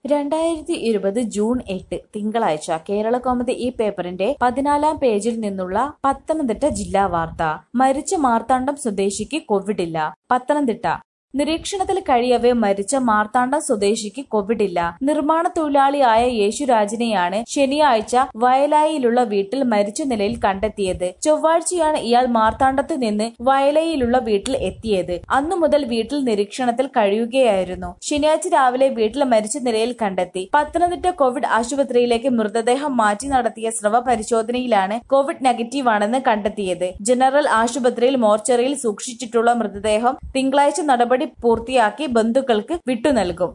രണ്ടായിരത്തി ഇരുപത് ജൂൺ എട്ട് തിങ്കളാഴ്ച കേരള കൗമുദി ഈ പേപ്പറിന്റെ പതിനാലാം പേജിൽ നിന്നുള്ള പത്തനംതിട്ട ജില്ലാ വാർത്ത മരിച്ച മാർത്താണ്ഡം സ്വദേശിക്ക് കോവിഡില്ല പത്തനംതിട്ട നിരീക്ഷണത്തിൽ കഴിയവെ മരിച്ച മാർത്താണ്ഡം സ്വദേശിക്ക് കോവിഡില്ല നിർമ്മാണ തൊഴിലാളിയായ യേശുരാജിനെയാണ് ശനിയാഴ്ച വയലായിലുള്ള വീട്ടിൽ മരിച്ച നിലയിൽ കണ്ടെത്തിയത് ചൊവ്വാഴ്ചയാണ് ഇയാൾ മാർത്താണ്ഡത്ത് നിന്ന് വയലയിലുള്ള വീട്ടിൽ എത്തിയത് അന്നു മുതൽ വീട്ടിൽ നിരീക്ഷണത്തിൽ കഴിയുകയായിരുന്നു ശനിയാഴ്ച രാവിലെ വീട്ടിൽ മരിച്ച നിലയിൽ കണ്ടെത്തി പത്തനംതിട്ട കോവിഡ് ആശുപത്രിയിലേക്ക് മൃതദേഹം മാറ്റി നടത്തിയ സ്രവ പരിശോധനയിലാണ് കോവിഡ് നെഗറ്റീവ് ആണെന്ന് കണ്ടെത്തിയത് ജനറൽ ആശുപത്രിയിൽ മോർച്ചറിയിൽ സൂക്ഷിച്ചിട്ടുള്ള മൃതദേഹം തിങ്കളാഴ്ച നടപടി പൂർത്തിയാക്കി ബന്ധുക്കൾക്ക് വിട്ടുനൽകും